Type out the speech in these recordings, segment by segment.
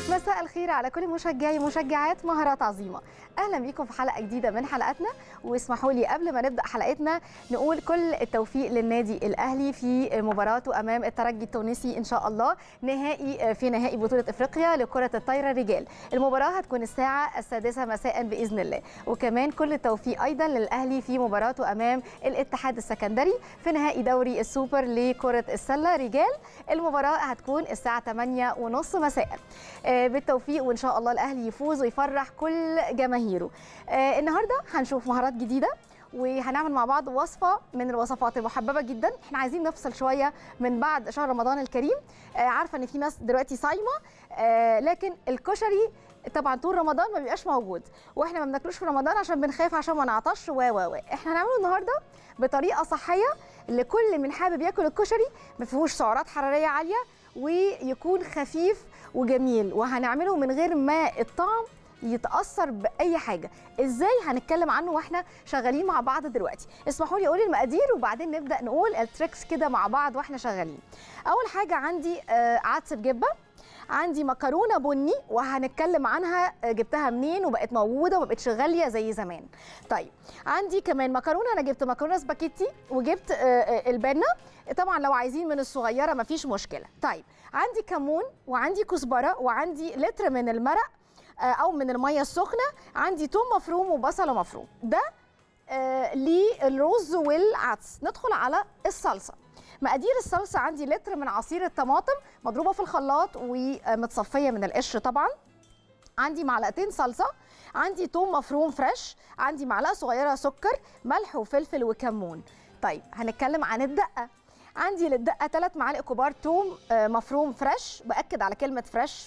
مساء الخير على كل مشجعي ومشجعات مهارات عظيمه اهلا بيكم في حلقه جديده من حلقاتنا واسمحوا لي قبل ما نبدا حلقتنا نقول كل التوفيق للنادي الاهلي في مباراته امام الترجي التونسي ان شاء الله نهائي في نهائي بطوله افريقيا لكره الطايره رجال المباراه هتكون الساعه السادسه مساء باذن الله وكمان كل التوفيق ايضا للاهلي في مباراته امام الاتحاد السكندري في نهائي دوري السوبر لكره السله رجال المباراه هتكون الساعه 8 ونص مساء بالتوفيق وان شاء الله الاهلي يفوز ويفرح كل جماهيره النهارده هنشوف مهارات جديده وهنعمل مع بعض وصفه من الوصفات المحببه جدا احنا عايزين نفصل شويه من بعد شهر رمضان الكريم عارفه ان في ناس دلوقتي صايمه لكن الكشري طبعا طول رمضان ما بيبقاش موجود واحنا ما بناكلوش في رمضان عشان بنخاف عشان ما نعطش و و احنا هنعمله النهارده بطريقه صحيه لكل من حابب ياكل الكشري ما فيهوش سعرات حراريه عاليه ويكون خفيف وجميل وهنعمله من غير ما الطعم يتاثر باي حاجه ازاي هنتكلم عنه واحنا شغالين مع بعض دلوقتي اسمحوا لي اقول المقادير وبعدين نبدا نقول التريكس كده مع بعض واحنا شغالين اول حاجه عندي عدس بجبه عندي مكرونه بني وهنتكلم عنها جبتها منين وبقت موجوده وما بقتش غاليه زي زمان طيب عندي كمان مكرونه انا جبت مكرونه سباكيتي وجبت البنه طبعا لو عايزين من الصغيره مفيش مشكله طيب عندي كمون وعندي كزبره وعندي لتر من المرق او من الميه السخنه عندي توم مفروم وبصله مفروم ده آه للرز والعدس ندخل على الصلصه مقادير الصلصه عندي لتر من عصير الطماطم مضروبه في الخلاط ومتصفيه من القشر طبعا عندي معلقتين صلصه عندي توم مفروم فريش عندي معلقه صغيره سكر ملح وفلفل وكمون طيب هنتكلم عن الدقه عندي للدقه 3 معالق كبار توم مفروم فريش باكد على كلمه فريش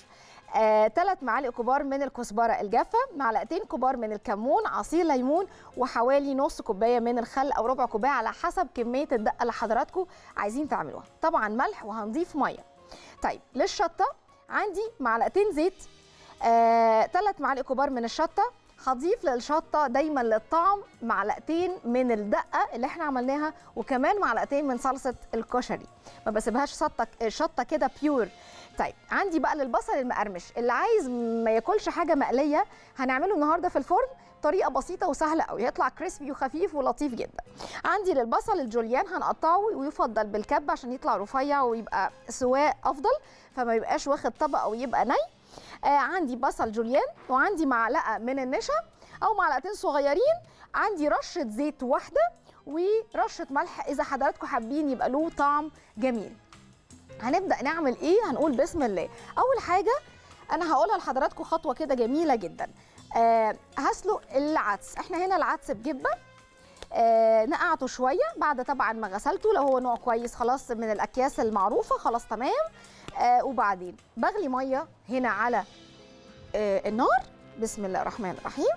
ثلاث آه، معالق كبار من الكزبره الجافه معلقتين كبار من الكمون عصير ليمون وحوالي نص كوبايه من الخل او ربع كوبايه على حسب كميه الدقه اللي حضراتكم عايزين تعملوها طبعا ملح وهنضيف ميه طيب للشطه عندي معلقتين زيت ثلاث آه، معالق كبار من الشطه هضيف للشطه دايما للطعم معلقتين من الدقه اللي احنا عملناها وكمان معلقتين من صلصه الكشري ما بسيبهاش شطه شطه كده بيور طيب عندي بقى للبصل المقرمش اللي عايز ما ياكلش حاجه مقليه هنعمله النهارده في الفرن طريقه بسيطه وسهله قوي يطلع كريسبي وخفيف ولطيف جدا عندي للبصل الجوليان هنقطعه ويفضل بالكب عشان يطلع رفيع ويبقى سواء افضل فما يبقاش واخد طبق او يبقى ني آه عندي بصل جوليان وعندي معلقه من النشا او معلقتين صغيرين عندي رشه زيت واحده ورشه ملح اذا حضراتكم حابين يبقى له طعم جميل هنبدا نعمل ايه هنقول بسم الله اول حاجه انا هقولها لحضراتكم خطوه كده جميله جدا آه هسلق العدس احنا هنا العدس بجبه آه نقعته شويه بعد طبعا ما غسلته لو هو نوع كويس خلاص من الاكياس المعروفه خلاص تمام آه وبعدين بغلي ميه هنا على آه النار بسم الله الرحمن الرحيم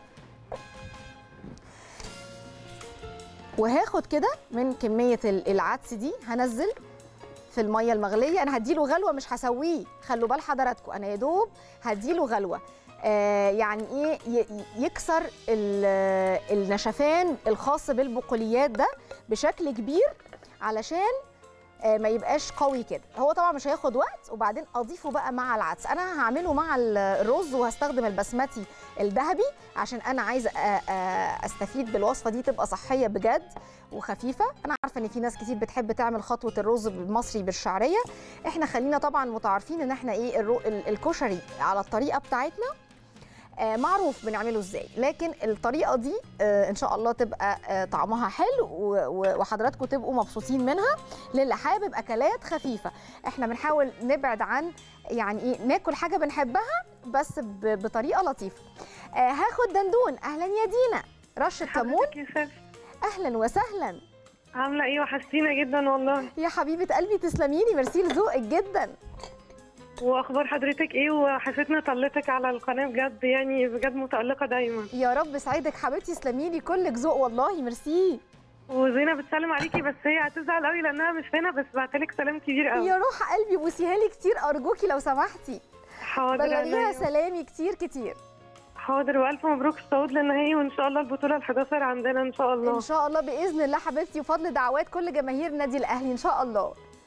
وهاخد كده من كميه العدس دي هنزل في الميه المغليه انا هديله غلوه مش هسويه خلوا بال حضراتكم انا يا دوب هديله غلوه آه يعني ايه يكسر النشفان الخاص بالبقوليات ده بشكل كبير علشان آه ما يبقاش قوي كده هو طبعا مش هياخد وقت وبعدين اضيفه بقى مع العدس انا هعمله مع الرز وهستخدم البسمتي الذهبي عشان انا عايزه استفيد بالوصفه دي تبقى صحيه بجد وخفيفه انا عارفه ان في ناس كتير بتحب تعمل خطوه الرز المصري بالشعريه احنا خلينا طبعا متعارفين ان احنا ايه الكشري على الطريقه بتاعتنا آه معروف بنعمله ازاي لكن الطريقه دي آه ان شاء الله تبقى آه طعمها حلو وحضراتكم تبقوا مبسوطين منها للي حابب اكلات خفيفه احنا بنحاول نبعد عن يعني ايه ناكل حاجه بنحبها بس بطريقه لطيفه هاخد دندون اهلا يا دينا رشه كمون اهلا وسهلا عامله ايه وحشتينا جدا والله يا حبيبه قلبي تسلميلي ميرسي لذوقك جدا واخبار حضرتك ايه وحشتنا طلتك على القناه بجد يعني بجد متالقه دايما يا رب سعيدك حبيبتي تسلميلي كلك ذوق والله ميرسي وزينه بتسلم عليكي بس هي هتزعل قوي لانها مش هنا بس بعتلك سلام كبير قوي يا روح قلبي بوسيها لي كتير ارجوكي لو سمحتي حاضر بلغيها سلامي كتير كتير حاضر والف مبروك الصعود للنهائي وان شاء الله البطوله ال11 عندنا ان شاء الله ان شاء الله باذن الله حبيبتي وفضل دعوات كل جماهير نادي الاهلي ان شاء الله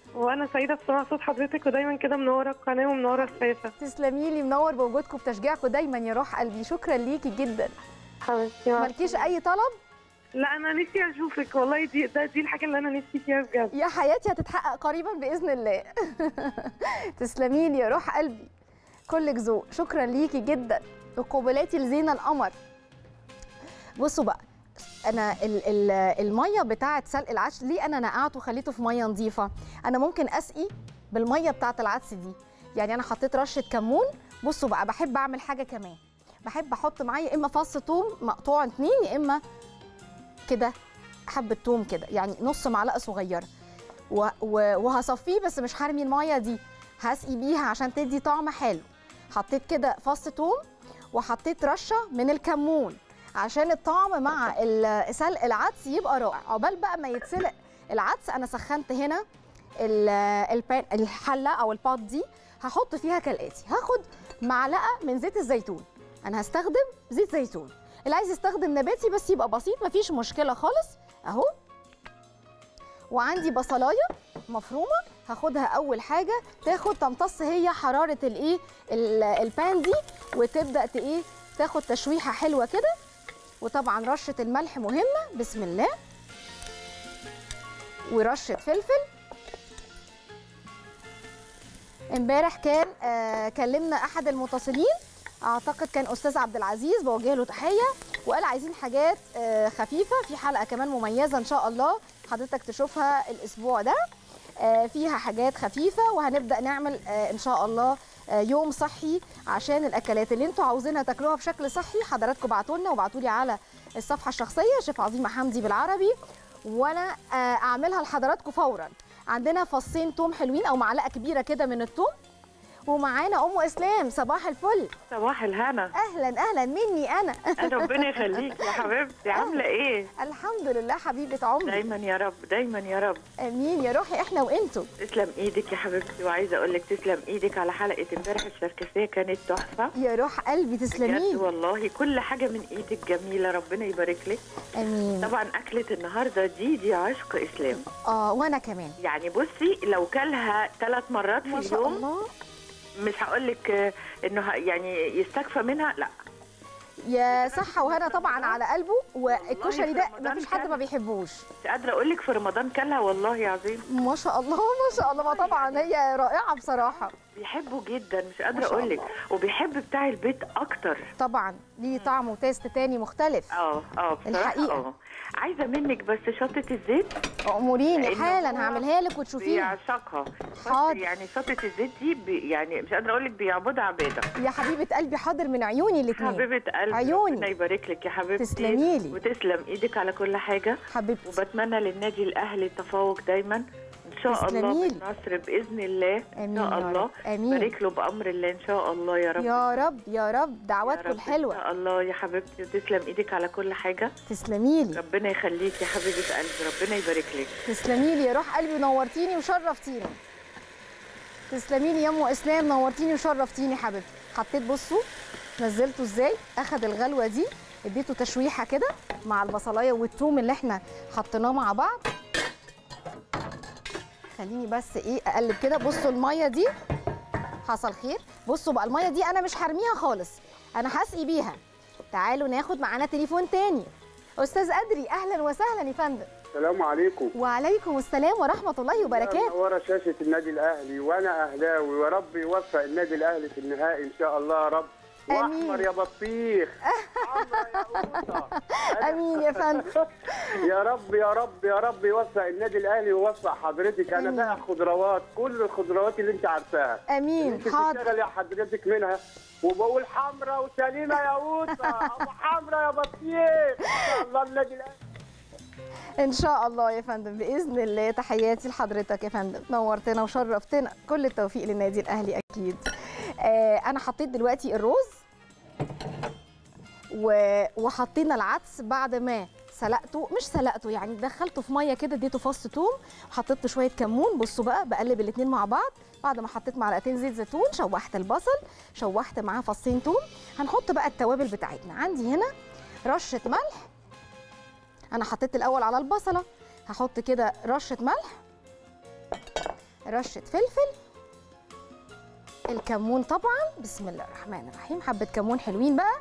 وانا سعيده بسماع صوت حضرتك ودايما كده منوره القناه ومنوره الشاشه تسلمي لي منور بوجودكم بتشجيعكم دايما يا روح قلبي شكرا ليكي جدا حبيبتي مع مالكيش اي طلب لا انا نفسي اشوفك والله دي ده دي الحاجه اللي انا نفسي فيها بجد يا حياتي هتتحقق قريبا باذن الله تسلمي لي يا روح قلبي كلك ذوق شكرا ليكي جدا وقبلاتي لزينه القمر بصوا بقى انا ال ال الميه بتاعه سلق العدس ليه انا نقعته وخليته في ميه نظيفه انا ممكن اسقي بالميه بتاعه العدس دي يعني انا حطيت رشه كمون بصوا بقى بحب اعمل حاجه كمان بحب احط معايا يا اما فص ثوم مقطوع اتنين يا اما كده حبه ثوم كده يعني نص معلقه صغيره و- و- وهصفيه بس مش هرمي الميه دي هسقي بيها عشان تدي طعم حلو حطيت كده فص ثوم وحطيت رشه من الكمون عشان الطعم مع ال- سلق العدس يبقى رائع عقبال بقى ما يتسلق العدس انا سخنت هنا ال- البان الحله او البوت دي هحط فيها كالاتي هاخد معلقه من زيت الزيتون انا هستخدم زيت زيتون اللي عايز يستخدم نباتي بس يبقى بسيط مفيش مشكله خالص اهو وعندي بصلايه مفرومه هاخدها اول حاجه تاخد تمتص هي حراره الايه ال- البان دي وتبدا ت- ايه تاخد تشويحه حلوه كده وطبعا رشه الملح مهمه بسم الله ورشه فلفل امبارح كان آه كلمنا احد المتصلين اعتقد كان استاذ عبد العزيز بوجه له تحيه وقال عايزين حاجات آه خفيفه في حلقه كمان مميزه ان شاء الله حضرتك تشوفها الاسبوع ده آه فيها حاجات خفيفه وهنبدا نعمل آه ان شاء الله آه يوم صحي عشان الاكلات اللي انتوا عاوزينها تاكلوها بشكل صحي حضراتكم ابعتوا لنا وابعتوا لي على الصفحه الشخصيه شيف عظيمه حمدي بالعربي وانا آه اعملها لحضراتكم فورا عندنا فصين توم حلوين او معلقه كبيره كده من التوم ومعانا ام اسلام صباح الفل صباح الهنا اهلا اهلا مني انا ربنا يخليك يا حبيبتي عامله ايه الحمد لله حبيبه عمري دايما يا رب دايما يا رب امين يا روحي احنا وانتوا تسلم ايدك يا حبيبتي وعايزه اقول لك تسلم ايدك على حلقه امبارح الشركسيه كانت تحفه يا روح قلبي تسلمي بجد لي. والله كل حاجه من ايدك جميله ربنا يبارك لك امين طبعا اكله النهارده دي دي عشق اسلام اه وانا كمان يعني بصي لو كلها ثلاث مرات ما في شاء اليوم الله مش هقول لك انه ه- يعني يستكفى منها لا يا صحة وهنا طبعا على قلبه والكشري ده في رمضان مفيش حد كان- ما بيحبوش مش قادره اقول لك في رمضان كلها والله عظيم ما شاء الله ما شاء الله ما طبعا هي رائعة بصراحة بيحبه جدا مش ما قادره شاء اقول لك الله. وبيحب بتاع البيت اكتر طبعا ليه طعم وتيست تاني مختلف اه اه بصراحه الحقيقة. اه عايزه منك بس شطه الزيت اموريني لأن حالا هو هعملها لك وتشوفيها بيعشقها حاضر. يعني شطه الزيت دي بي يعني مش قادره اقول لك بيعبدها عباده يا حبيبة قلبي حاضر من عيوني الاتنين حبيبه قلبي عيوني. ربنا يبارك لك يا حبيبتي تسلميلي. وتسلم ايدك على كل حاجه حبيبتي وبتمنى للنادي الاهلي التفوق دايما ان شاء الله تسلميلي. بالنصر باذن الله امين ان شاء يا الله رب امين بارك له بامر الله ان شاء الله يا رب يا رب يا رب يا دعواتكم رب ان الحلوة شاء الله يا حبيبتي وتسلم ايدك على كل حاجه تسلمي لي ربنا يخليك يا حبيبه قلبي ربنا يبارك لك تسلمي لي يا روح قلبي نورتيني وشرفتيني تسلمي لي يا ام اسلام نورتيني وشرفتيني حبيبتي حطيت بصوا نزلته ازاي اخد الغلوه دي اديته تشويحه كده مع البصلايه والثوم اللي احنا حطيناه مع بعض خليني بس ايه اقلب كده بصوا الميه دي حصل خير بصوا بقى الميه دي انا مش هرميها خالص انا هسقي بيها تعالوا ناخد معانا تليفون تاني استاذ ادري اهلا وسهلا يا فندم السلام عليكم وعليكم السلام ورحمة الله وبركاته ورا شاشة النادي الأهلي وأنا أهلاوي ورب يوفق النادي الأهلي في النهائي إن شاء الله يا رب آمين. وأحمر يا بطيخ حمرا يا قوطة. أمين يا فندم يا رب يا رب يا رب يوفق النادي الأهلي ويوفق حضرتك أنا آمين. بقى خضروات كل الخضروات اللي أنت عارفاها اللي أمين أنت حاضر بتشتغلي حضرتك منها وبقول حمرا وسليمة يا قوطة أبو حمرا يا بطيخ إن شاء الله النادي الأهلي إن شاء الله يا فندم بإذن الله تحياتي لحضرتك يا فندم نورتنا وشرفتنا كل التوفيق للنادي الأهلي أكيد آه أنا حطيت دلوقتي الرز و... وحطينا العدس بعد ما سلقته مش سلقته يعني دخلته في ميه كده اديته فص ثوم وحطيت شويه كمون بصوا بقى بقلب الاتنين مع بعض بعد ما حطيت معلقتين زيت زيتون شوحت البصل شوحت معاه فصين ثوم هنحط بقى التوابل بتاعتنا عندي هنا رشه ملح انا حطيت الاول على البصله هحط كده رشه ملح رشه فلفل الكمون طبعا بسم الله الرحمن الرحيم حبه كمون حلوين بقى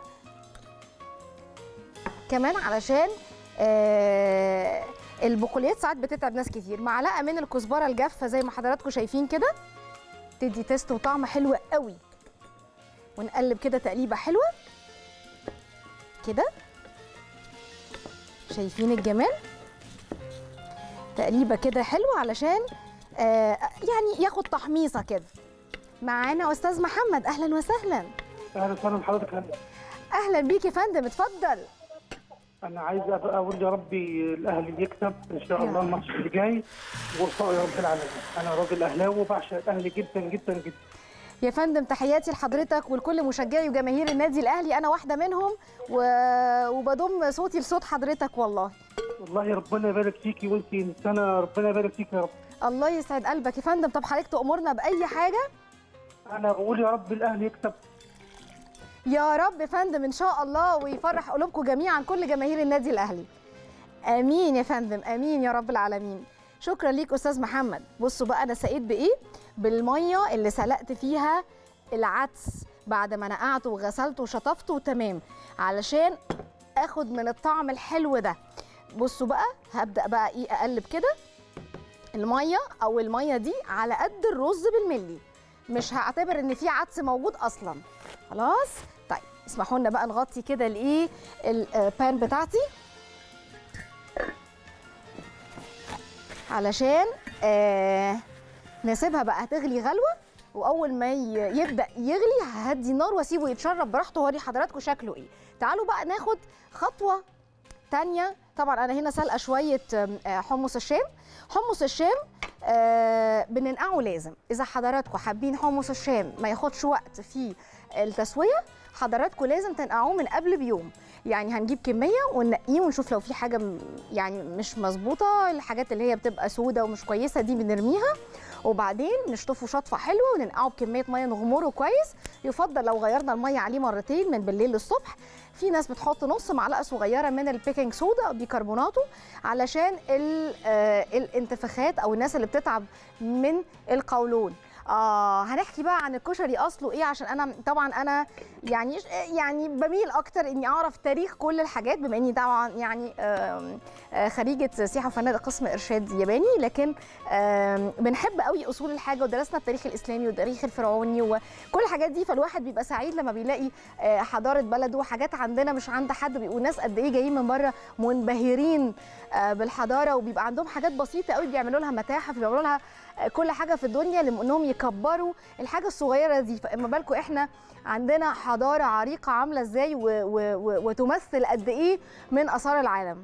كمان علشان آه البقوليات ساعات بتتعب ناس كتير معلقه من الكزبره الجافه زي ما حضراتكم شايفين كده تدي تيست وطعم حلو قوي ونقلب كده تقليبه حلوه كده شايفين الجمال تقليبه كده حلوه علشان آه يعني ياخد تحميصه كده معانا استاذ محمد اهلا وسهلا اهلا وسهلا بحضرتك هلا اهلا بيك يا فندم اتفضل انا عايز أبقى اقول يا ربي الاهلي يكسب ان شاء يا الله رب. الماتش اللي جاي وفاء يا رب العالمين انا راجل اهلاوي وبعشق الاهلي جدا جدا جدا يا فندم تحياتي لحضرتك ولكل مشجعي وجماهير النادي الاهلي انا واحده منهم و... وبضم صوتي لصوت حضرتك والله والله ربنا يبارك فيكي وانت انسانه ربنا يبارك فيك يا رب الله يسعد قلبك يا فندم طب حضرتك تأمرنا بأي حاجة انا بقول يا رب الاهلي يكسب يا رب يا فندم إن شاء الله ويفرح قلوبكم جميعا كل جماهير النادي الأهلي آمين يا فندم آمين يا رب العالمين شكرا ليك أستاذ محمد بصوا بقى أنا سقيت بإيه بالمية اللي سلقت فيها العدس بعد ما نقعته وغسلته وشطفته تمام علشان اخد من الطعم الحلو ده بصوا بقى هبدأ بقى ايه اقلب كده الميه او الميه دي على قد الرز بالملي مش هعتبر ان في عدس موجود اصلا خلاص طيب اسمحوا لنا بقى نغطي كده الايه البان بتاعتي علشان آه نسيبها بقى تغلي غلوه واول ما ي- يبدا يغلي ههدي النار واسيبه يتشرب براحته وأوري حضراتكم شكله ايه تعالوا بقى ناخد خطوه تانية طبعا انا هنا سالقه شويه آم، آه، حمص الشام حمص الشام آه بننقعه لازم اذا حضراتكم حابين حمص الشام ما ياخدش وقت في التسويه حضراتكم لازم تنقعوه من قبل بيوم يعني هنجيب كميه وننقيه ونشوف لو في حاجه م- يعني مش مظبوطه الحاجات اللي هي بتبقى سودة ومش كويسه دي بنرميها وبعدين نشطفه شطفه حلوه وننقعه بكميه ميه نغمره كويس يفضل لو غيرنا الميه عليه مرتين من بالليل للصبح في ناس بتحط نص معلقه صغيره من البيكنج صودا او بيكربوناته علشان ال- آه، الانتفاخات او الناس اللي بتتعب من القولون اه هنحكي بقى عن الكشري اصله ايه عشان انا طبعا انا يعني يعني بميل اكتر اني اعرف تاريخ كل الحاجات بما اني طبعا يعني آم، آه، خريجه سياحه وفنادق قسم ارشاد ياباني لكن آم، بنحب قوي اصول الحاجه ودرسنا التاريخ الاسلامي والتاريخ الفرعوني وكل الحاجات دي فالواحد بيبقى سعيد لما بيلاقي آه، حضاره بلده وحاجات عندنا مش عند حد بيبقوا ناس قد ايه جايين من بره منبهرين آه، بالحضاره وبيبقى عندهم حاجات بسيطه قوي بيعملوا لها متاحف بيعملوا لها آه، كل حاجه في الدنيا لانهم يكبروا الحاجه الصغيره دي فما بالكم احنا عندنا حضاره عريقه عامله ازاي و- و- و- وتمثل قد ايه من اثار العالم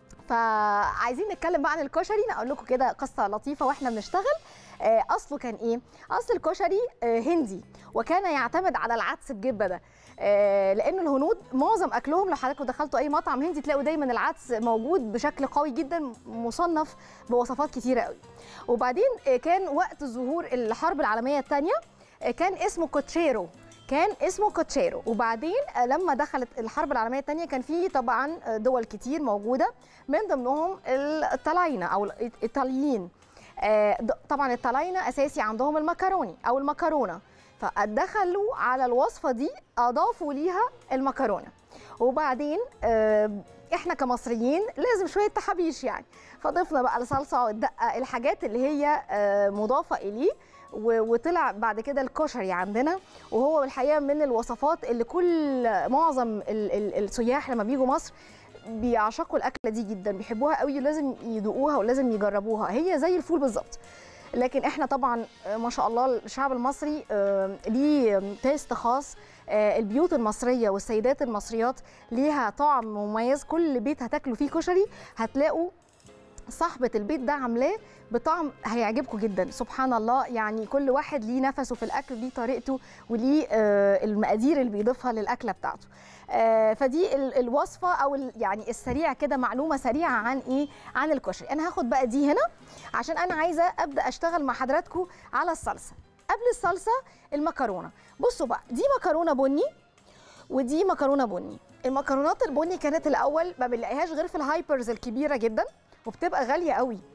فعايزين نتكلم بقى عن الكشري اقول لكم كده قصه لطيفه واحنا بنشتغل آه، اصله كان ايه اصل الكشري آه، هندي وكان يعتمد على العدس الجبه ده آه، لان الهنود معظم اكلهم لو حضراتكم دخلتوا اي مطعم هندي تلاقوا دايما العدس موجود بشكل قوي جدا مصنف بوصفات كتيره قوي وبعدين آه، كان وقت ظهور الحرب العالميه الثانيه كان اسمه كوتشيرو كان اسمه كوتشيرو وبعدين آه، لما دخلت الحرب العالميه الثانيه كان في طبعا آه، دول كتير موجوده من ضمنهم الطلاينه او الايطاليين آه، د- طبعا الطلاينه اساسي عندهم المكروني او المكرونه فدخلوا على الوصفه دي اضافوا ليها المكرونه وبعدين آه، احنا كمصريين لازم شويه تحابيش يعني فضفنا بقى الصلصه والدقه الحاجات اللي هي آه، مضافه اليه و- وطلع بعد كده الكشري عندنا وهو الحقيقه من الوصفات اللي كل معظم ال- ال- السياح لما بيجوا مصر بيعشقوا الاكله دي جدا بيحبوها قوي ولازم يدوقوها ولازم يجربوها هي زي الفول بالظبط لكن احنا طبعا آه، ما شاء الله الشعب المصري آه، ليه تيست خاص آه، البيوت المصريه والسيدات المصريات ليها طعم مميز كل بيت هتاكلوا فيه كشري هتلاقوا صاحبة البيت ده عاملاه بطعم هيعجبكم جدا سبحان الله يعني كل واحد ليه نفسه في الاكل ليه طريقته وليه آه، المقادير اللي بيضيفها للاكله بتاعته آه، فدي ال- الوصفه او ال- يعني السريع كده معلومه سريعه عن ايه عن الكشري انا هاخد بقى دي هنا عشان انا عايزه ابدا اشتغل مع حضراتكم على الصلصه قبل الصلصه المكرونه بصوا بقى دي مكرونه بني ودي مكرونه بني المكرونات البني كانت الاول ما بنلاقيهاش غير في الهايبرز الكبيره جدا وبتبقى غاليه قوي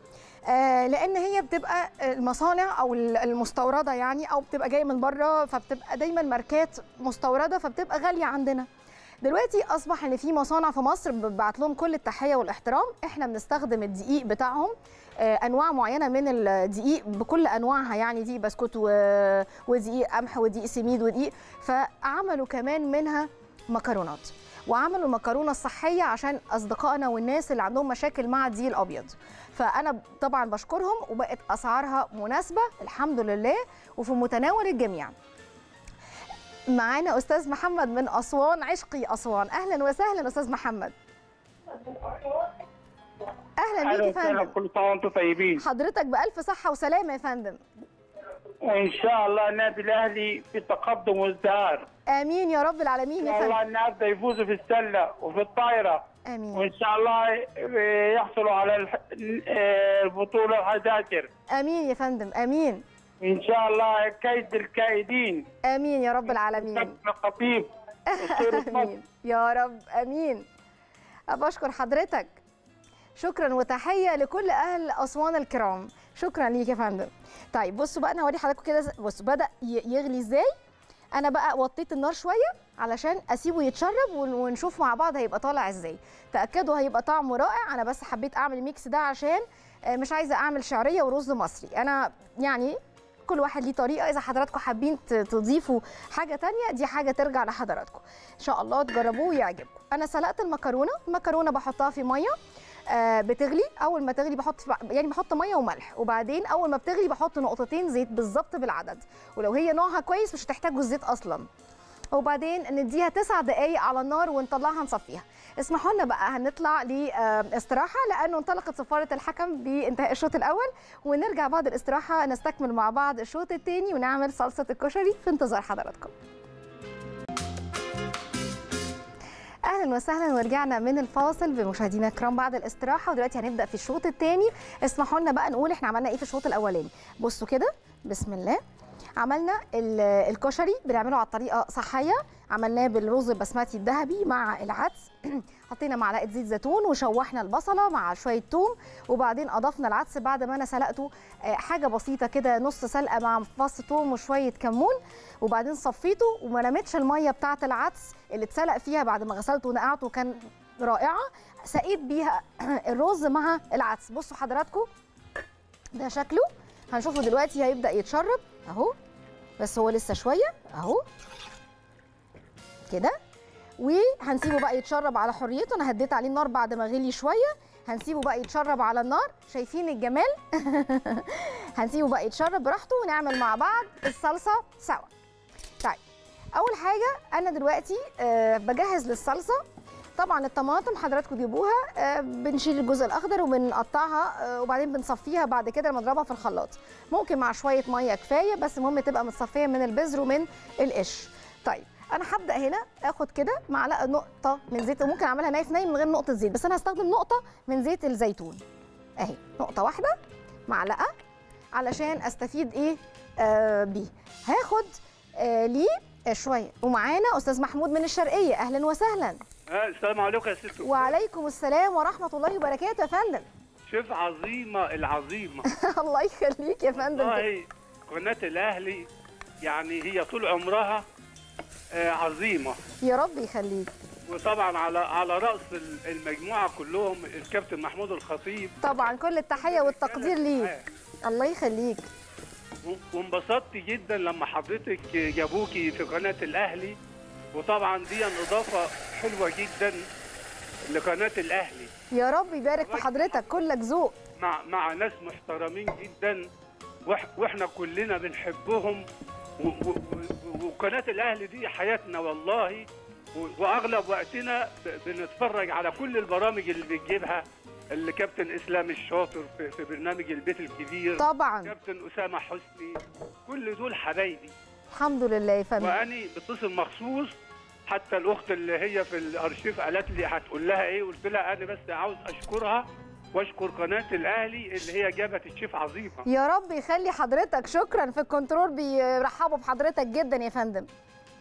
آه، لان هي بتبقى المصانع او المستورده يعني او بتبقى جايه من بره فبتبقى دايما ماركات مستورده فبتبقى غاليه عندنا دلوقتي اصبح ان في مصانع في مصر ببعت لهم كل التحيه والاحترام احنا بنستخدم الدقيق بتاعهم آه، انواع معينه من الدقيق بكل انواعها يعني دقيق بسكوت و- ودقيق قمح ودقيق سميد ودقيق فعملوا كمان منها مكرونات وعملوا المكرونه الصحيه عشان اصدقائنا والناس اللي عندهم مشاكل مع الدقيق الابيض فانا طبعا بشكرهم وبقت اسعارها مناسبه الحمد لله وفي متناول الجميع معانا استاذ محمد من اسوان عشقي اسوان اهلا وسهلا استاذ محمد اهلا بيك يا فندم كل سنه وانتم طيبين حضرتك بالف صحه وسلامه يا فندم وان شاء الله النادي الاهلي في تقدم وازدهار امين يا رب العالمين ان يا شاء الله فندم النهارده يفوزوا في السله وفي الطايره امين وان شاء الله يحصلوا على الح- البطوله 11 امين يا فندم امين ان شاء الله كيد الكائدين امين يا رب العالمين كابتن خطيب اسطوره مصر امين يا رب امين بشكر حضرتك شكرا وتحيه لكل اهل اسوان الكرام شكرا ليك يا فندم طيب بصوا بقى انا هوري حضراتكم كده بصوا بدا ي- يغلي ازاي انا بقى وطيت النار شويه علشان اسيبه يتشرب ون- ونشوف مع بعض هيبقى طالع ازاي تاكدوا هيبقى طعمه رائع انا بس حبيت اعمل الميكس ده عشان آه، مش عايزه اعمل شعريه ورز مصري انا يعني كل واحد ليه طريقه اذا حضراتكم حابين ت- تضيفوا حاجه تانية دي حاجه ترجع لحضراتكم ان شاء الله تجربوه ويعجبكم انا سلقت المكرونه المكرونه بحطها في ميه آه بتغلي اول ما تغلي بحط في يعني بحط ميه وملح وبعدين اول ما بتغلي بحط نقطتين زيت بالظبط بالعدد ولو هي نوعها كويس مش هتحتاجوا الزيت اصلا وبعدين نديها تسع دقايق على النار ونطلعها نصفيها اسمحوا لنا بقى هنطلع لاستراحه لانه انطلقت صفاره الحكم بانتهاء الشوط الاول ونرجع بعد الاستراحه نستكمل مع بعض الشوط الثاني ونعمل صلصه الكشري في انتظار حضراتكم اهلا وسهلا ورجعنا من الفاصل بمشاهدينا الكرام بعد الاستراحه ودلوقتي هنبدا في الشوط الثاني اسمحوا لنا بقى نقول احنا عملنا ايه في الشوط الاولاني بصوا كده بسم الله عملنا ال- الكشري بنعمله على الطريقه صحيه عملناه بالرز البسمتي الذهبي مع العدس حطينا معلقه زيت زيتون وشوحنا البصله مع شويه توم وبعدين اضفنا العدس بعد ما انا سلقته آه، حاجه بسيطه كده نص سلقه مع فص توم وشويه كمون وبعدين صفيته وما رميتش الميه بتاعه العدس اللي اتسلق فيها بعد ما غسلته ونقعته كان رائعه سقيت بيها الرز مع العدس بصوا حضراتكم ده شكله هنشوفه دلوقتي هيبدا يتشرب اهو بس هو لسه شويه اهو كده وهنسيبه بقى يتشرب على حريته انا هديت عليه النار بعد ما غلي شويه هنسيبه بقى يتشرب على النار شايفين الجمال هنسيبه بقى يتشرب براحته ونعمل مع بعض الصلصه سوا طيب اول حاجه انا دلوقتي آه بجهز للصلصه طبعا الطماطم حضراتكم تجيبوها آه بنشيل الجزء الاخضر وبنقطعها آه وبعدين بنصفيها بعد كده لما نضربها في الخلاط ممكن مع شويه ميه كفايه بس المهم تبقى متصفيه من البذر ومن القش طيب انا هبدا هنا اخد كده معلقه نقطه من زيت وممكن اعملها نايف ناي من غير نقطه زيت بس انا هستخدم نقطه من زيت الزيتون اهي نقطه واحده معلقه علشان استفيد ايه آه بيه هاخد آه ليه آه شويه ومعانا استاذ محمود من الشرقيه اهلا وسهلا آه، السلام عليكم يا ست وعليكم السلام ورحمه الله وبركاته يا فندم شيف عظيمه العظيمه الله يخليك يا فندم والله قناه الاهلي يعني هي طول عمرها آه، عظيمه يا رب يخليك وطبعا على على راس ال- المجموعه كلهم الكابتن محمود الخطيب طبعا كل التحيه والتقدير ليه الله يخليك و- وانبسطت جدا لما حضرتك جابوكي في قناه الاهلي وطبعا دي اضافه حلوه جدا لقناه الاهلي يا رب يبارك في حضرتك كلك ذوق مع مع ناس محترمين جدا وإح- واحنا كلنا بنحبهم و- و- و- وقناه الاهلي دي حياتنا والله و- واغلب وقتنا ب- بنتفرج على كل البرامج اللي بتجيبها اللي كابتن اسلام الشاطر في, في برنامج البيت الكبير طبعا كابتن اسامه حسني كل دول حبايبي الحمد لله يا فندم واني بتصل مخصوص حتى الاخت اللي هي في الارشيف قالت لي هتقول لها ايه قلت لها انا بس عاوز اشكرها واشكر قناه الاهلي اللي هي جابت الشيف عظيمه يا رب يخلي حضرتك شكرا في الكنترول بيرحبوا بحضرتك جدا يا فندم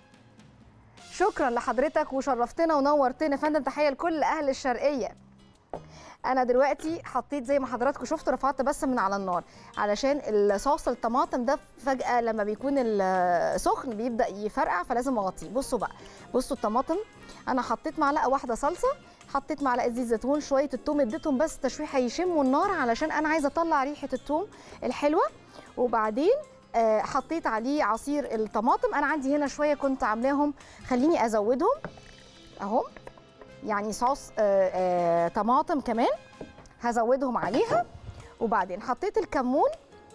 شكرا لحضرتك وشرفتنا ونورتنا يا فندم تحيه لكل اهل الشرقيه انا دلوقتي حطيت زي ما حضراتكم شفتوا رفعت بس من على النار علشان الصوص الطماطم ده فجاه لما بيكون ال- سخن بيبدا يفرقع فلازم اغطيه بصوا بقى بصوا الطماطم انا حطيت معلقه واحده صلصه حطيت معلقه زيت زيتون شويه التوم اديتهم بس تشويحه يشموا النار علشان انا عايزه اطلع ريحه التوم الحلوه وبعدين آه، حطيت عليه عصير الطماطم انا عندي هنا شويه كنت عاملاهم خليني ازودهم اهو يعني صوص آه، آه، طماطم كمان هزودهم عليها وبعدين حطيت الكمون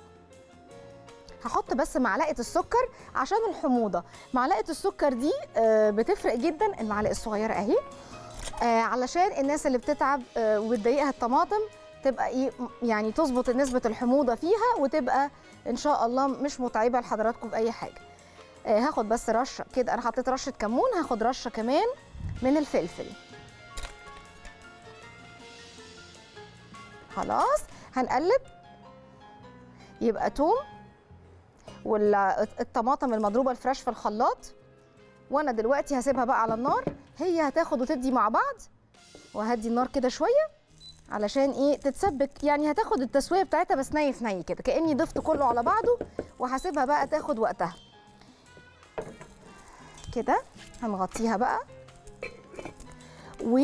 هحط بس معلقه السكر عشان الحموضه معلقه السكر دي آه، بتفرق جدا المعلقه الصغيره اهي آه، علشان الناس اللي بتتعب آه، وبتضايقها الطماطم تبقى ايه يعني تظبط نسبه الحموضه فيها وتبقى ان شاء الله مش متعبه لحضراتكم باي حاجه آه، هاخد بس رشه كده انا حطيت رشه كمون هاخد رشه كمان من الفلفل خلاص هنقلب يبقى توم والطماطم المضروبه الفريش في الخلاط وانا دلوقتي هسيبها بقى على النار هي هتاخد وتدي مع بعض وهدي النار كده شويه علشان ايه تتسبك يعني هتاخد التسويه بتاعتها بس ني في ني كده كاني ضفت كله على بعضه وهسيبها بقى تاخد وقتها كده هنغطيها بقى و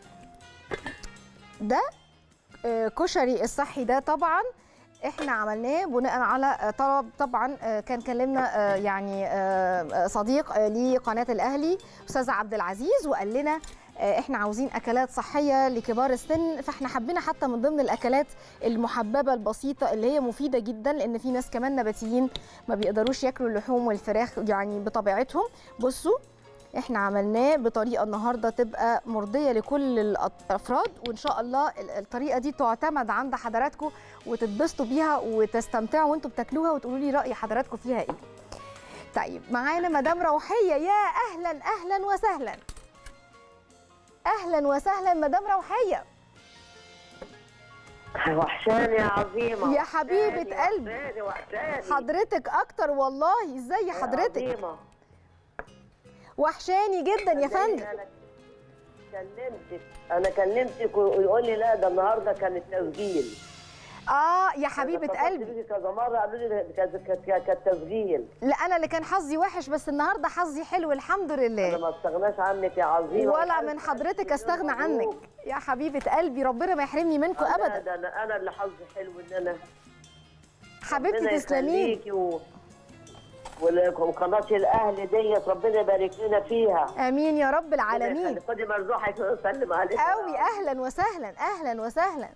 ده آه، كشري الصحي ده طبعا احنا عملناه بناء على آه، طلب طبعا آه، كان كلمنا آه، يعني آه، آه، صديق آه، لقناه الاهلي استاذ عبد العزيز وقال لنا آه، احنا عاوزين اكلات صحيه لكبار السن فاحنا حبينا حتى من ضمن الاكلات المحببه البسيطه اللي هي مفيده جدا لان في ناس كمان نباتيين ما بيقدروش ياكلوا اللحوم والفراخ يعني بطبيعتهم بصوا احنا عملناه بطريقه النهارده تبقى مرضيه لكل الافراد وان شاء الله ال- الطريقه دي تعتمد عند حضراتكم وتتبسطوا بيها وتستمتعوا وانتوا بتاكلوها وتقولوا لي راي حضراتكم فيها ايه طيب معانا مدام روحيه يا اهلا اهلا وسهلا اهلا وسهلا مدام روحيه وحشاني يا عظيمة يا حبيبة وحشاني، قلبي. وحشاني وحشاني حضرتك اكتر والله ازاي يا حضرتك عظيمة. وحشاني جدا يا فندم أنا كلمتك أنا كلمتك ويقول لي لا ده النهارده كان التسجيل اه يا حبيبه اتصلت قلبي بيكي كذا مرة قالوا لي كان- كان كان تسجيل لا انا اللي كان حظي وحش بس النهارده حظي حلو الحمد أنا لله ما استغناش عنك يا عظيمة ولا وألف من ألف حضرتك مليون استغنى عنك مبروك. يا حبيبه قلبي ربنا ما يحرمني منكم لا، ابدا ده أنا أنا اللي حظي حلو إن أنا حبيبتي ربنا تسلمي لي. يخليكي و... وال- وقناة الأهل ديت ربنا يبارك لنا فيها امين يا رب ربنا العالمين يخليك. خدي مرزوحك وسلم عليك قوي اهلا وسهلا اهلا وسهلا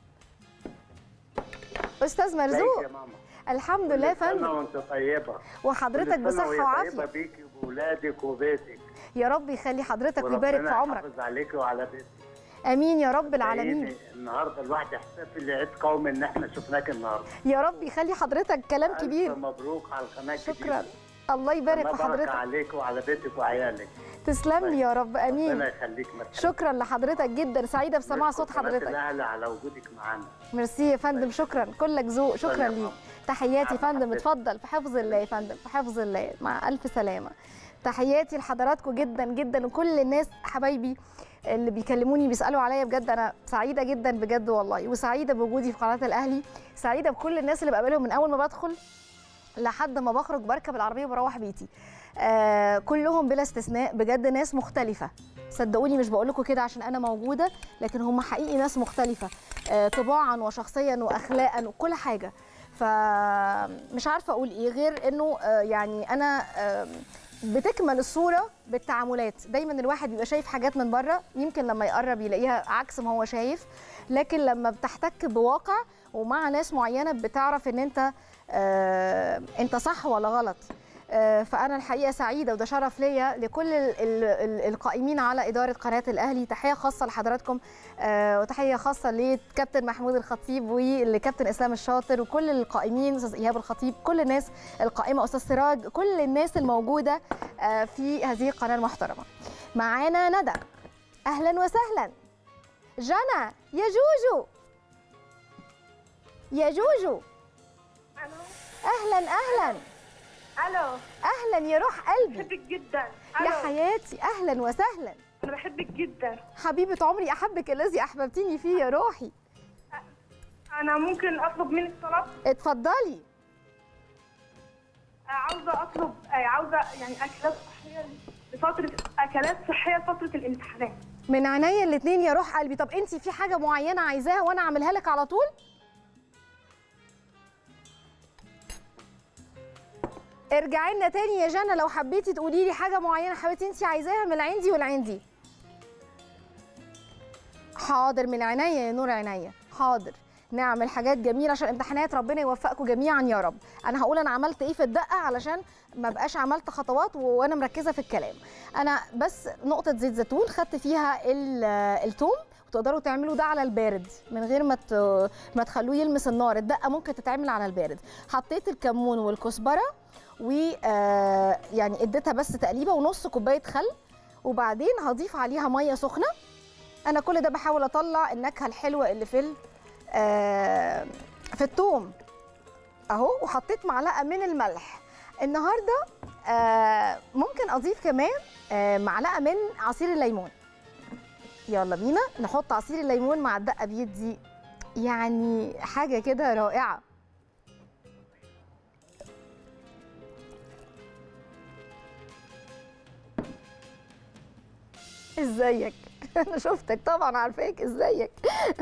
استاذ ازيك مرزوق يا ماما الحمد لله يا كل سنة فندم وانت طيبة وحضرتك كل سنة بصحه وهي وعافيه طيبة بيكي وبولادك وبيتك يا رب يخلي حضرتك ويبارك في وربنا عمرك يحافظ عليكي وعلى بيتك امين يا رب العالمين لأن النهارده الواحد يحتفل عيد قومي ان احنا شفناك النهارده يا رب يخلي حضرتك كلام ألف كبير مبروك على القناة شكرا الجديدة. الله يبارك الله في يبارك حضرتك عليك وعلى بيتك وعيالك تسلم لي يا رب ربنا امين يخليك ما تحرمش. شكرا لحضرتك جدا سعيده بسماع نشكر صوت قناة حضرتك الاهلي على وجودك معانا ميرسي يا فندم شكرا كلك ذوق شكراً شكرا يا ليك ماما. تحياتي يا مع فندم حضرتك. اتفضل في حفظ الله يا فندم في حفظ الله مع الف سلامه تحياتي لحضراتكم جدا جدا وكل الناس حبايبي اللي بيكلموني بيسالوا عليا بجد انا سعيده جدا بجد والله وسعيده بوجودي في قناه الاهلي سعيده بكل الناس اللي بقابلهم من اول ما بدخل لحد ما بخرج بركب العربيه وبروح بيتي آه كلهم بلا استثناء بجد ناس مختلفه صدقوني مش بقول لكم كده عشان انا موجوده لكن هم حقيقي ناس مختلفه آه طباعا وشخصيا واخلاقا وكل حاجه فمش عارفه اقول ايه غير انه آه يعني انا آه بتكمل الصوره بالتعاملات دايما الواحد بيبقى شايف حاجات من بره يمكن لما يقرب يلاقيها عكس ما هو شايف لكن لما بتحتك بواقع ومع ناس معينه بتعرف ان انت آه انت صح ولا غلط آه، فانا الحقيقه سعيده وده شرف ليا لكل ال- ال- ال- القائمين على اداره قناه الاهلي تحيه خاصه لحضراتكم آه، وتحيه خاصه لكابتن محمود الخطيب ولكابتن اسلام الشاطر وكل القائمين استاذ ايهاب الخطيب كل الناس القائمه استاذ سراج كل الناس الموجوده آه، في هذه القناه المحترمه معانا ندى اهلا وسهلا جنى يا جوجو يا جوجو اهلا اهلا الو اهلا يا روح قلبي بحبك جدا يا حياتي اهلا وسهلا انا بحبك جدا حبيبه عمري احبك الذي احببتيني فيه يا روحي انا ممكن اطلب منك طلب اتفضلي آه، عاوزه اطلب آه، عاوزه يعني اكلات صحيه لفتره اكلات صحيه لفتره الامتحانات من عينيا الاثنين يا روح قلبي طب انت في حاجه معينه عايزاها وانا اعملها لك على طول ارجعي لنا تاني يا جنى لو حبيتي تقولي لي حاجه معينه حبيبتي انت عايزاها من العندي والعندي حاضر من عينيا يا نور عينيا حاضر نعمل حاجات جميله عشان امتحانات ربنا يوفقكم جميعا يا رب انا هقول انا عملت ايه في الدقه علشان ما بقاش عملت خطوات و- وانا مركزه في الكلام انا بس نقطه زيت زيتون خدت فيها ال- التوم وتقدروا تعملوا ده على البارد من غير ما ت- ما تخلوه يلمس النار الدقه ممكن تتعمل على البارد حطيت الكمون والكزبره و آه، يعني اديتها بس تقليبه ونص كوبايه خل وبعدين هضيف عليها ميه سخنه انا كل ده بحاول اطلع النكهه الحلوه اللي في ال- آه، في الثوم اهو وحطيت معلقه من الملح النهارده آه، ممكن اضيف كمان آه، معلقه من عصير الليمون يلا بينا نحط عصير الليمون مع الدقه بيدي يعني حاجه كده رائعه ازيك انا شفتك طبعا عارفاك ازيك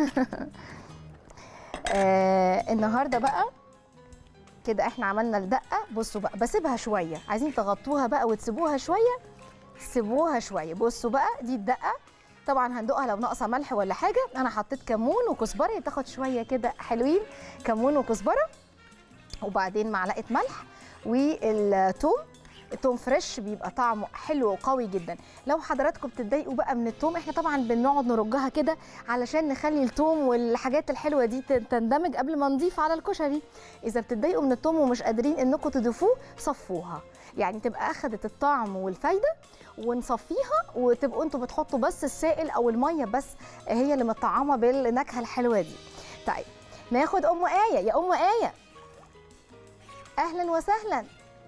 آه النهارده بقى كده احنا عملنا الدقه بصوا بقى بسيبها شويه عايزين تغطوها بقى وتسيبوها شويه سيبوها شويه بصوا بقى دي الدقه طبعا هندوقها لو ناقصه ملح ولا حاجه انا حطيت كمون وكزبره هي بتاخد شويه كده حلوين كمون وكزبره وبعدين معلقه ملح والثوم التوم فريش بيبقى طعمه حلو وقوي جدا لو حضراتكم بتتضايقوا بقى من التوم احنا طبعا بنقعد نرجها كده علشان نخلي التوم والحاجات الحلوه دي ت- تندمج قبل ما نضيف على الكشري اذا بتتضايقوا من التوم ومش قادرين انكم تضيفوه صفوها يعني تبقى اخدت الطعم والفايده ونصفيها وتبقوا انتوا بتحطوا بس السائل او الميه بس هي اللي مطعمه بالنكهه الحلوه دي طيب ناخد ام ايه يا ام ايه اهلا وسهلا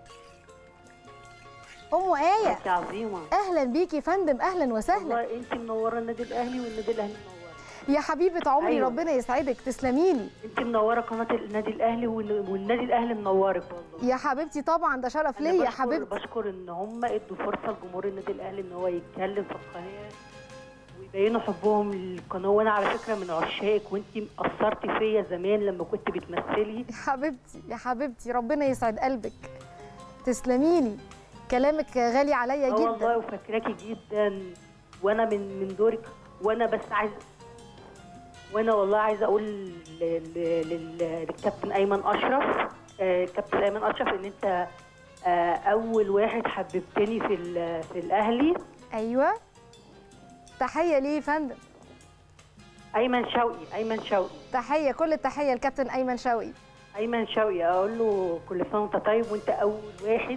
ام ايه انت عظيمه اهلا بيكي يا فندم اهلا وسهلا والله انت منوره النادي الاهلي والنادي الاهلي منور يا حبيبه عمري أيوة. ربنا يسعدك تسلمي لي انت منوره قناه النادي الاهلي وال- والنادي الاهلي منورك والله يا حبيبتي طبعا ده شرف أنا ليا يا بشكر- حبيبتي بشكر ان هم ادوا فرصه لجمهور النادي الاهلي ان هو يتكلم في القناه ويبينوا حبهم للقناه وانا على فكره من عشاقك وانت اثرتي فيا زمان لما كنت بتمثلي يا حبيبتي يا حبيبتي ربنا يسعد قلبك تسلمي لي كلامك غالي عليا اه والله جدا وفاكراكي جدا وانا من من دورك وانا بس عايز وانا والله عايزه اقول ل- ل- لل- للكابتن ايمن اشرف آه، كابتن ايمن اشرف ان انت آه، اول واحد حببتني في ال- في الاهلي ايوه تحيه ليه يا فندم ايمن شوقي ايمن شوقي تحيه كل التحيه لكابتن ايمن شوقي ايمن شوقي اقول له كل سنه وانت طيب وانت اول واحد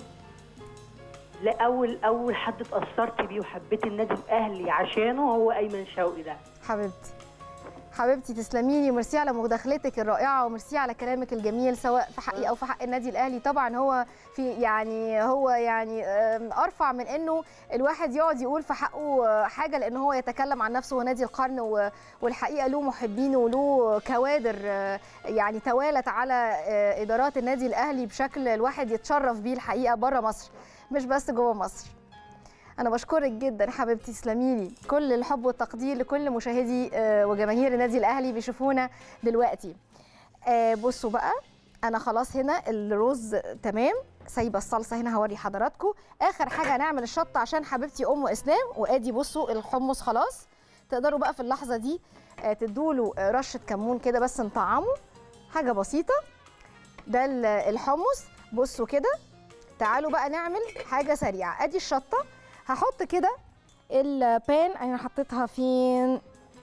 لا اول اول حد اتاثرت بيه وحبيت النادي الاهلي عشانه هو ايمن شوقي ده حبيبتي حبيبتي تسلمي لي وميرسي على مداخلتك الرائعه وميرسي على كلامك الجميل سواء في حقي او في حق النادي الاهلي طبعا هو في يعني هو يعني آم، ارفع من انه الواحد يقعد يقول في حقه آه، حاجه لان هو يتكلم عن نفسه هو نادي القرن و- والحقيقه له محبين وله كوادر آه، يعني توالت على آه، ادارات النادي الاهلي بشكل الواحد يتشرف بيه الحقيقه بره مصر مش بس جوه مصر انا بشكرك جدا حبيبتي تسلمي لي كل الحب والتقدير لكل مشاهدي آه، وجماهير النادي الاهلي بيشوفونا دلوقتي آه، بصوا بقى انا خلاص هنا الرز تمام سايبه الصلصه هنا هوري حضراتكم اخر حاجه هنعمل الشطه عشان حبيبتي ام اسلام وادي بصوا الحمص خلاص تقدروا بقى في اللحظه دي آه، تدوله آه، رشه كمون كده بس نطعمه حاجه بسيطه ده ال- الحمص بصوا كده تعالوا بقى نعمل حاجه سريعه ادي الشطه هحط كده البان انا حطيتها فين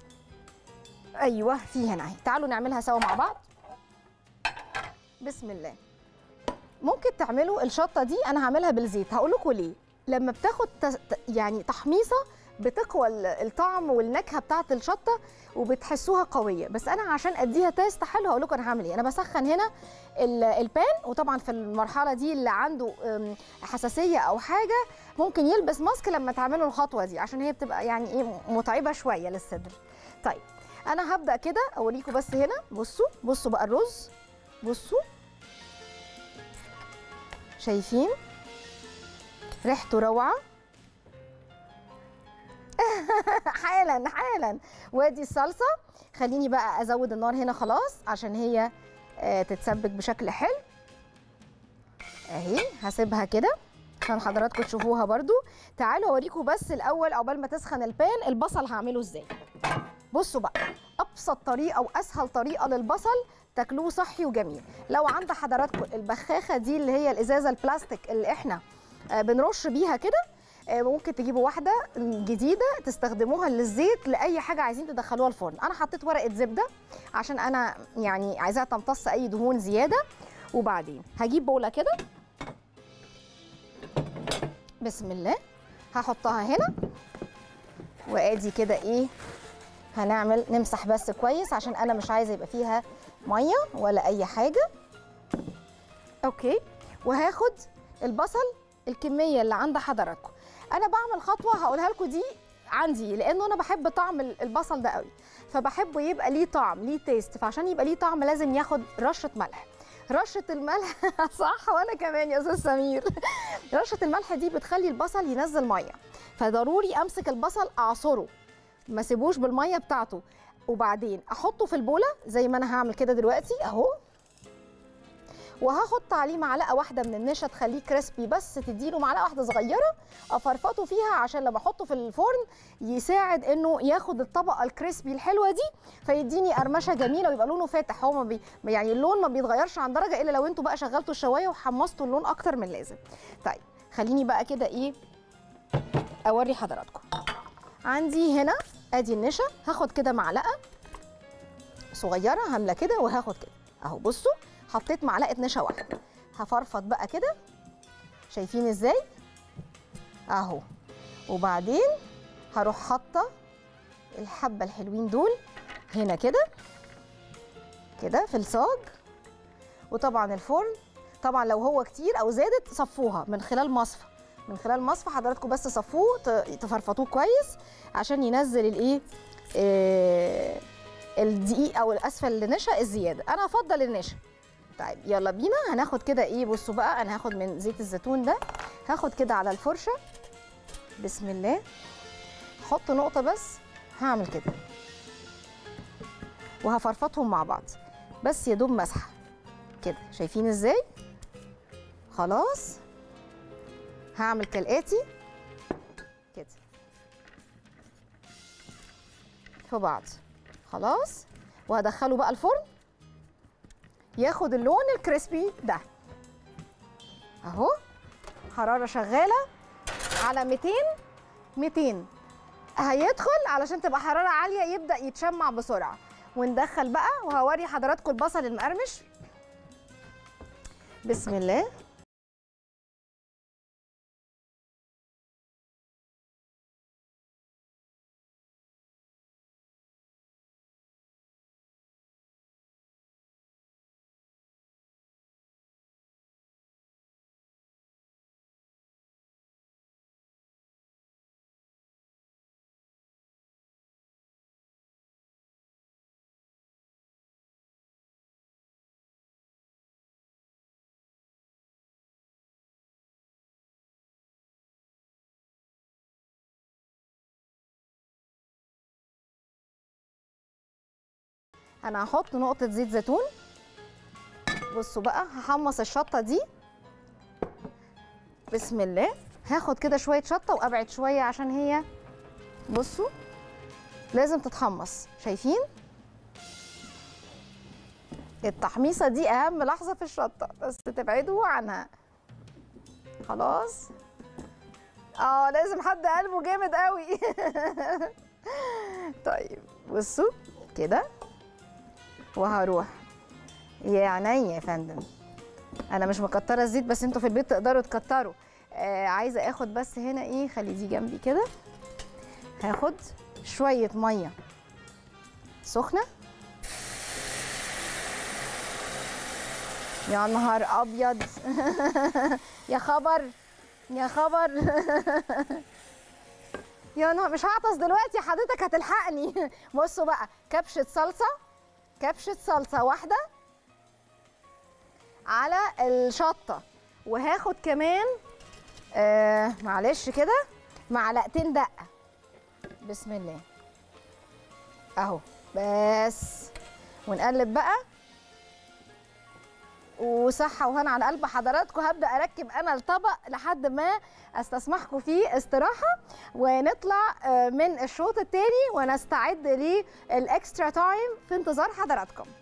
ايوه في هنا اهي تعالوا نعملها سوا مع بعض بسم الله ممكن تعملوا الشطه دي انا هعملها بالزيت هقول لكم ليه لما بتاخد تس- ت- يعني تحميصه بتقوى ال- الطعم والنكهه بتاعه الشطه وبتحسوها قويه بس انا عشان اديها تيست حلو هقول لكم انا هعمل ايه انا بسخن هنا ال- البان وطبعا في المرحله دي اللي عنده أم، حساسيه او حاجه ممكن يلبس ماسك لما تعملوا الخطوه دي عشان هي بتبقى يعني ايه متعبه شويه للصدر طيب انا هبدا كده اوريكم بس هنا بصوا بصوا بقى الرز بصوا شايفين ريحته روعه حالا حالا وادي الصلصه خليني بقى ازود النار هنا خلاص عشان هي آه، تتسبك بشكل حلو اهي هسيبها كده عشان حضراتكم تشوفوها برضو تعالوا اوريكم بس الاول عقبال ما تسخن البان البصل هعمله ازاي بصوا بقى ابسط طريقه واسهل طريقه للبصل تاكلوه صحي وجميل لو عند حضراتكم البخاخه دي اللي هي الازازه البلاستيك اللي احنا آه، بنرش بيها كده آه، ممكن تجيبوا واحده جديده تستخدموها للزيت لاي حاجه عايزين تدخلوها الفرن انا حطيت ورقه زبده عشان انا يعني عايزاها تمتص اي دهون زياده وبعدين هجيب بوله كده بسم الله هحطها هنا وادي كده ايه هنعمل نمسح بس كويس عشان انا مش عايزه يبقى فيها ميه ولا اي حاجه اوكي وهاخد البصل الكميه اللي عند حضراتكم انا بعمل خطوه هقولها لكم دي عندي لانه انا بحب طعم ال- البصل ده قوي فبحبه يبقى ليه طعم ليه تيست فعشان يبقى ليه طعم لازم ياخد رشه ملح رشه الملح صح وانا كمان يا استاذ سمير رشه الملح دي بتخلي البصل ينزل ميه فضروري امسك البصل اعصره ما سيبوش بالميه بتاعته وبعدين احطه في البوله زي ما انا هعمل كده دلوقتي اهو وهحط عليه معلقه واحده من النشا تخليه كريسبي بس تديله معلقه واحده صغيره افرفطه فيها عشان لما احطه في الفرن يساعد انه ياخد الطبقه الكريسبي الحلوه دي فيديني قرمشه جميله ويبقى لونه فاتح هو ما بي يعني اللون ما بيتغيرش عن درجه الا لو انتوا بقى شغلتوا الشوايه وحمصتوا اللون اكتر من لازم طيب خليني بقى كده ايه اوري حضراتكم عندي هنا ادي النشا هاخد كده معلقه صغيره هامله كده وهاخد كده اهو بصوا حطيت معلقه نشا واحده هفرفط بقى كده شايفين ازاي اهو وبعدين هروح حاطه الحبه الحلوين دول هنا كده كده في الصاج وطبعا الفرن طبعا لو هو كتير او زادت صفوها من خلال مصفى من خلال مصفى حضراتكم بس صفوه ت- تفرفطوه كويس عشان ينزل الايه آه، الدقيق او الاسفل النشا الزياده انا افضل النشا طيب يلا بينا هناخد كده ايه بصوا بقى انا هاخد من زيت الزيتون ده هاخد كده على الفرشه بسم الله احط نقطه بس هعمل كده وهفرفطهم مع بعض بس يا دوب مسحه كده شايفين ازاي خلاص هعمل كالاتي كده في بعض خلاص وهدخله بقى الفرن ياخد اللون الكريسبي ده اهو حراره شغاله على 200 200 هيدخل علشان تبقى حراره عاليه يبدا يتشمع بسرعه وندخل بقى وهوري حضراتكم البصل المقرمش بسم الله انا هحط نقطه زيت زيتون بصوا بقى هحمص الشطه دي بسم الله هاخد كده شويه شطه وابعد شويه عشان هي بصوا لازم تتحمص شايفين التحميصه دي اهم لحظه في الشطه بس تبعدوا عنها خلاص اه لازم حد قلبه جامد قوي طيب بصوا كده وهروح يا عينيا يا فندم انا مش مكتره الزيت بس انتوا في البيت تقدروا تكتروا آه عايزه اخد بس هنا ايه خلي دي جنبي كده هاخد شويه ميه سخنه يا نهار ابيض يا خبر يا خبر يا نهار مش هعطس دلوقتي حضرتك هتلحقني بصوا بقى كبشه صلصه كبشه صلصه واحده على الشطه وهاخد كمان آه معلش كده معلقتين دقه بسم الله اهو بس ونقلب بقى وصحة وهنا على قلب حضراتكم هبدأ أركب أنا الطبق لحد ما أستسمحكم فيه استراحة ونطلع آه، من الشوط التاني ونستعد للإكسترا تايم في انتظار حضراتكم